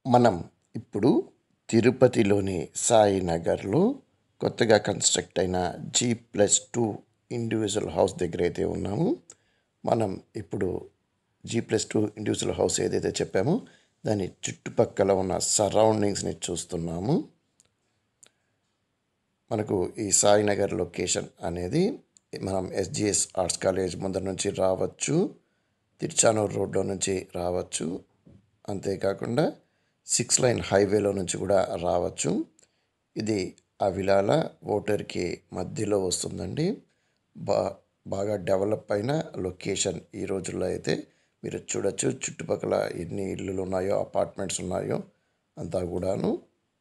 మనం ఇప్పుడు తిరుపతిలోని సాయినగర్లో కొత్తగా కన్స్ట్రక్ట్ అయిన G plus two individual house దగ్గర అయితే ఉన్నాము మనం ఇప్పుడు G plus two individual house ఏదైతే చెప్పామో దాని చుట్టుపక్కల ఉన్న సరౌండింగ్స్ని చూస్తున్నాము మనకు ఈ సాయినగర్ లొకేషన్ అనేది మనం ఎస్జిఎస్ ఆర్ట్స్ కాలేజ్ ముందర నుంచి రావచ్చు తిరుచానూరు రోడ్లో నుంచి రావచ్చు అంతేకాకుండా సిక్స్ లైన్ హైవేలో నుంచి కూడా రావచ్చు ఇది అవిలాల ఓటర్కి మధ్యలో వస్తుందండి బా బాగా డెవలప్ అయిన లొకేషన్ ఈ రోజుల్లో అయితే మీరు చూడొచ్చు చుట్టుపక్కల ఎన్ని ఇల్లులు ఉన్నాయో అపార్ట్మెంట్స్ ఉన్నాయో అంతా కూడాను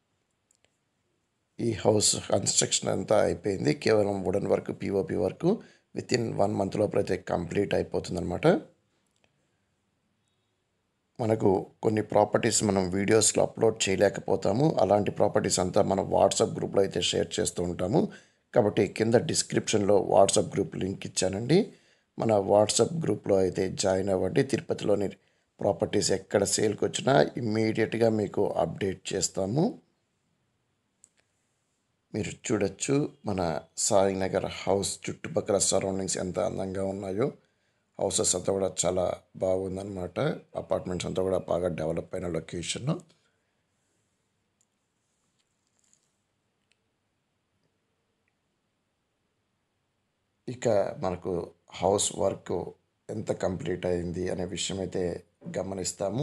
ఈ హౌస్ కన్స్ట్రక్షన్ అంతా అయిపోయింది కేవలం wooden work POP work within one month లోపల అయితే కంప్లీట్ అయిపోతుందన్నమాట మనకు కొన్ని ప్రాపర్టీస్ మనం వీడియోస్లో అప్లోడ్ చేయలేకపోతాము అలాంటి ప్రాపర్టీస్ అంతా మనం వాట్సాప్ గ్రూప్లో అయితే షేర్ చేస్తూ ఉంటాము కాబట్టి కింద డిస్క్రిప్షన్లో వాట్సాప్ గ్రూప్ లింక్ ఇచ్చానండి మన వాట్సాప్ గ్రూప్లో అయితే జాయిన్ అవ్వండి తిరుపతిలోని ప్రాపర్టీస్ ఎక్కడ సేల్కి వచ్చినా ఇమ్మీడియట్గా మీకు అప్డేట్ చేస్తాము మీరు చూడొచ్చు మన సాయినగర్ హౌస్ చుట్టుపక్కల సరౌండింగ్స్ ఎంత అందంగా ఉన్నాయో హౌసెస్ అంతా కూడా చాలా బాగుందన్నమాట అపార్ట్మెంట్స్ అంతా కూడా బాగా డెవలప్ అయిన లొకేషన్ ఇక మనకు హౌస్ వర్క్ ఎంత కంప్లీట్ అయింది అనే విషయం అయితే గమనిస్తాము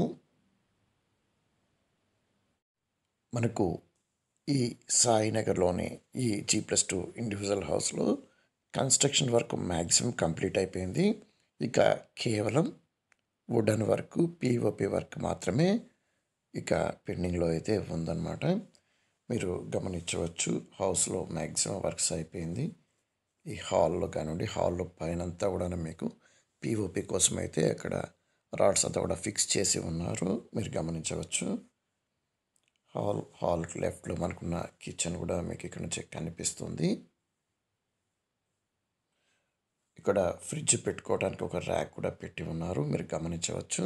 మనకు ఈ సాయినగర్లోని ఈ జీ ప్లస్ టూ ఇండివిజువల్ హౌస్లో కన్స్ట్రక్షన్ వర్క్ మ్యాక్సిమం కంప్లీట్ అయిపోయింది ఇక కేవలం వుడన్ వర్క్ పిఓపి వర్క్ మాత్రమే ఇక పెండింగ్లో అయితే ఉందన్నమాట మీరు గమనించవచ్చు హౌస్లో మ్యాక్సిమం వర్క్స్ అయిపోయింది ఈ హాల్లో కానివ్వండి హాల్లో పైన అంతా కూడా మీకు పిఓపి కోసం అయితే అక్కడ రాడ్స్ అంతా కూడా ఫిక్స్ చేసి ఉన్నారు మీరు గమనించవచ్చు హాల్ హాల్కి లెఫ్ట్లో మనకున్న కిచెన్ కూడా మీకు ఇక్కడ నుంచి కనిపిస్తుంది ఇక్కడ ఫ్రిడ్జ్ పెట్టుకోవడానికి ఒక ర్యాక్ కూడా పెట్టి ఉన్నారు మీరు గమనించవచ్చు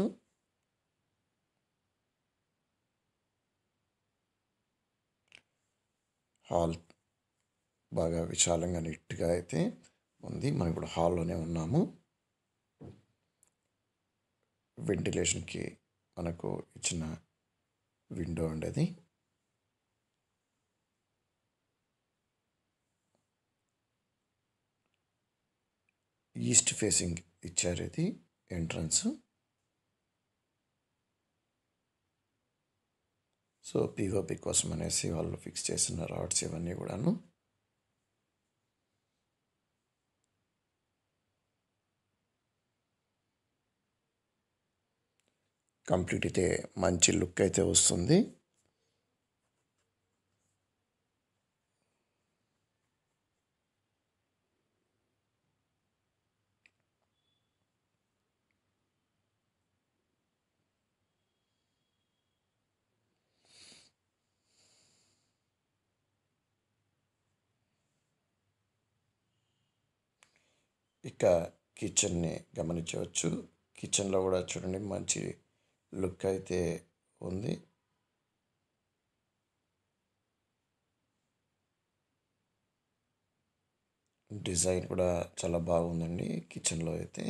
హాల్ బాగా విశాలంగా నీట్గా అయితే ఉంది మనం ఇప్పుడు హాల్లోనే ఉన్నాము వెంటిలేషన్కి మనకు ఇచ్చిన విండో ఉండేది ఈస్ట్ ఫేసింగ్ ఇచ్చారు ఇది ఎంట్రన్స్ సో పిఓపి కోసం అనేసి వాళ్ళు ఫిక్స్ చేసిన రాడ్స్ ఇవన్నీ కూడాను కంప్లీట్ అయితే మంచి లుక్ అయితే వస్తుంది ఇక కిచెన్ని గమనించవచ్చు కిచెన్లో కూడా చూడండి మంచి లుక్ అయితే ఉంది డిజైన్ కూడా చాలా బాగుందండి కిచెన్లో అయితే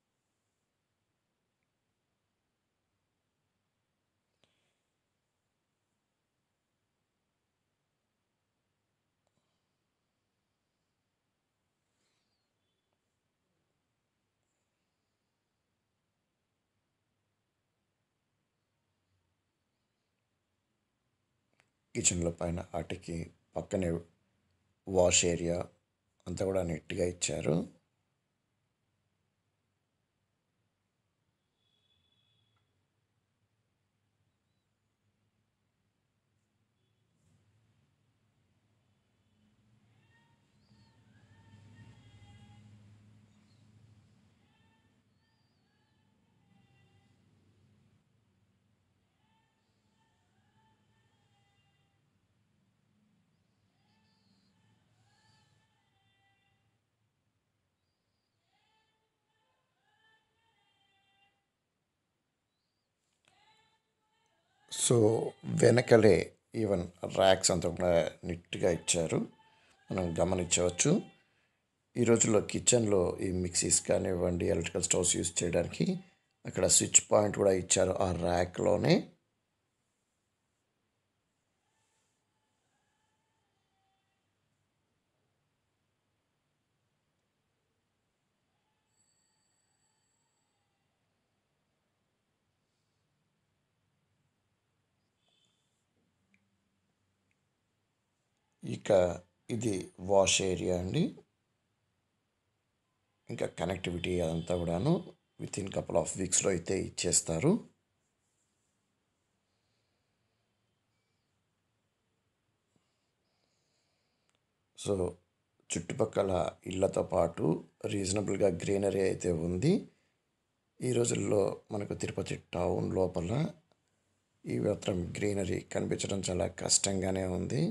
కిచెన్లో పైన వాటికి పక్కనే వాష్ ఏరియా అంతా కూడా నీట్గా ఇచ్చారు సో వెనకలే ఈవెన్ ర్యాక్స్ అంతా కూడా నీట్గా ఇచ్చారు మనం గమనించవచ్చు ఈ రోజుల్లో కిచెన్లో ఈ మిక్సీస్ కానివ్వండి ఎలక్ట్రికల్ స్టవ్స్ యూస్ చేయడానికి అక్కడ స్విచ్ పాయింట్ కూడా ఇచ్చారు ఆ ర్యాక్లోనే ఇక ఇది వాష్ ఏరియా అండి ఇంకా కనెక్టివిటీ అదంతా కూడాను విత్ ఇన్ కపుల్ ఆఫ్ వీక్స్లో అయితే ఇచ్చేస్తారు సో చుట్టుపక్కల ఇళ్ళతో పాటు రీజనబుల్గా గ్రీనరీ అయితే ఉంది ఈ రోజుల్లో మనకు తిరుపతి టౌన్ లోపల ఈ మాత్రం గ్రీనరీ కనిపించడం చాలా కష్టంగానే ఉంది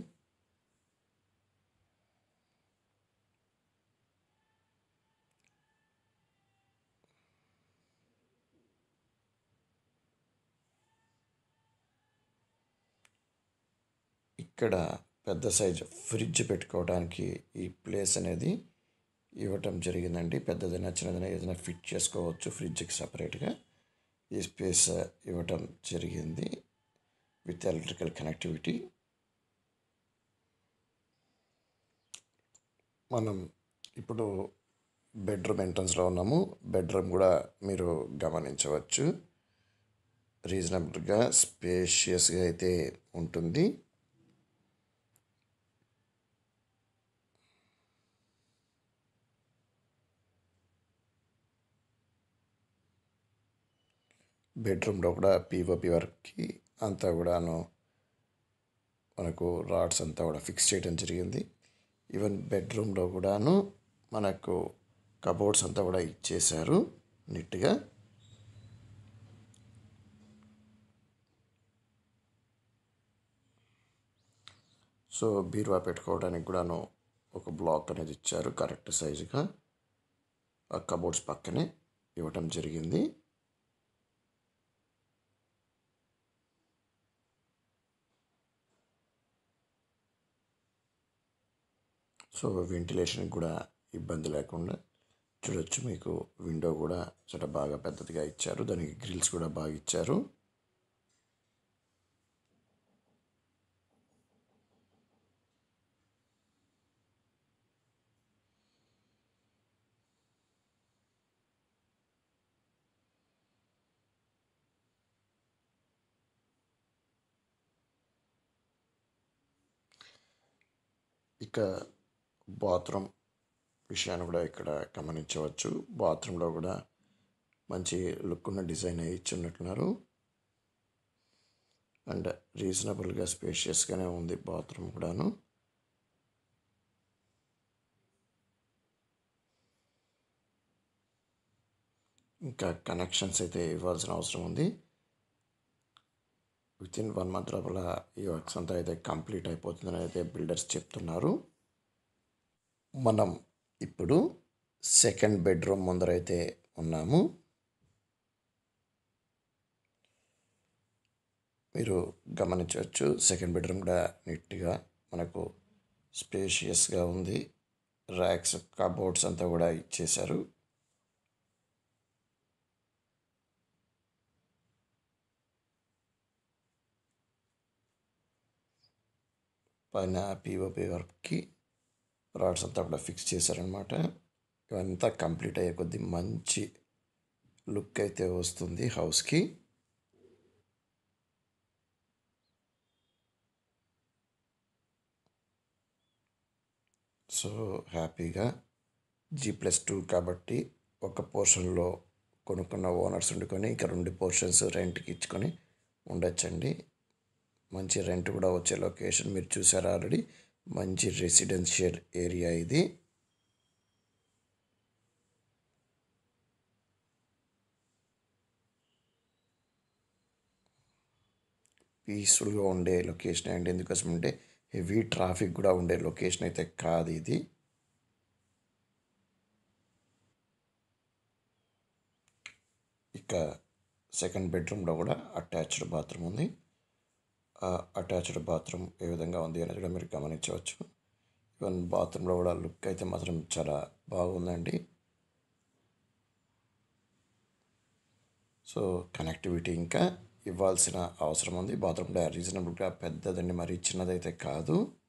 ఇక్కడ పెద్ద సైజు ఫ్రిడ్జ్ పెట్టుకోవడానికి ఈ ప్లేస్ అనేది ఇవ్వటం జరిగిందండి పెద్దదైనా చిన్నదైనా ఏదైనా ఫిట్ చేసుకోవచ్చు ఫ్రిడ్జ్కి సపరేట్గా ఈ స్పేస్ ఇవ్వటం జరిగింది విత్ ఎలక్ట్రికల్ కనెక్టివిటీ మనం ఇప్పుడు బెడ్రూమ్ ఎంట్రన్స్లో ఉన్నాము బెడ్రూమ్ కూడా మీరు గమనించవచ్చు రీజనబుల్గా స్పేషియస్గా అయితే ఉంటుంది బెడ్రూమ్లో కూడా పీఓపి వర్క్కి అంతా కూడాను మనకు రాడ్స్ అంతా కూడా ఫిక్స్ చేయడం జరిగింది ఈవెన్ బెడ్రూమ్లో కూడాను మనకు కబోర్డ్స్ అంతా కూడా ఇచ్చేశారు నీట్గా సో బీరువా పెట్టుకోవడానికి కూడాను ఒక బ్లాక్ అనేది ఇచ్చారు కరెక్ట్ సైజుగా ఆ కబోర్డ్స్ పక్కనే ఇవ్వటం జరిగింది సో వెంటిలేషన్ కూడా ఇబ్బంది లేకుండా చూడొచ్చు మీకు విండో కూడా చాలా బాగా పెద్దదిగా ఇచ్చారు దానికి గ్రిల్స్ కూడా బాగా ఇచ్చారు ఇక బాత్రూమ్ విషయాన్ని కూడా ఇక్కడ గమనించవచ్చు బాత్రూంలో కూడా మంచి లుక్ ఉన్న డిజైన్ అయి ఇచ్చున్నట్టున్నారు అండ్ రీజనబుల్గా స్పేషియస్గానే ఉంది బాత్రూమ్ కూడాను ఇంకా కనెక్షన్స్ అయితే ఇవ్వాల్సిన అవసరం ఉంది విత్ ఇన్ వన్ మంత్ లోపల ఈ వర్క్స్ అంతా అయితే కంప్లీట్ అయిపోతుందని అయితే బిల్డర్స్ చెప్తున్నారు మనం ఇప్పుడు సెకండ్ బెడ్రూమ్ ముందరైతే ఉన్నాము మీరు గమనించవచ్చు సెకండ్ బెడ్రూమ్ కూడా నీట్గా మనకు స్పేషియస్గా ఉంది ర్యాక్స్ కబోర్డ్స్ అంతా కూడా ఇచ్చేశారు పైన పీఓపీ వర్క్కి రాడ్స్ అంతా కూడా ఫిక్స్ చేశారనమాట ఇవంతా కంప్లీట్ అయ్యే కొద్దీ మంచి లుక్ అయితే వస్తుంది హౌస్కి సో హ్యాపీగా జీ ప్లస్ టూ కాబట్టి ఒక పోర్షన్లో కొనుక్కున్న ఓనర్స్ వండుకొని ఇంకా రెండు పోర్షన్స్ రెంట్కి ఇచ్చుకొని ఉండొచ్చండి మంచి రెంట్ కూడా వచ్చే లొకేషన్ మీరు చూసారు ఆల్రెడీ మంచి రెసిడెన్షియల్ ఏరియా ఇది పీస్ఫుల్గా ఉండే లొకేషన్ అండి ఎందుకోసం అంటే హెవీ ట్రాఫిక్ కూడా ఉండే లొకేషన్ అయితే కాదు ఇది ఇక సెకండ్ బెడ్రూమ్లో కూడా అటాచ్డ్ బాత్రూమ్ ఉంది అటాచ్డ్ బాత్రూమ్ ఏ విధంగా ఉంది అనేది కూడా మీరు గమనించవచ్చు ఈవెన్ బాత్రూంలో కూడా లుక్ అయితే మాత్రం చాలా బాగుందండి సో కనెక్టివిటీ ఇంకా ఇవ్వాల్సిన అవసరం ఉంది బాత్రూమ్ కూడా రీజనబుల్గా పెద్దదండి మరి చిన్నదైతే కాదు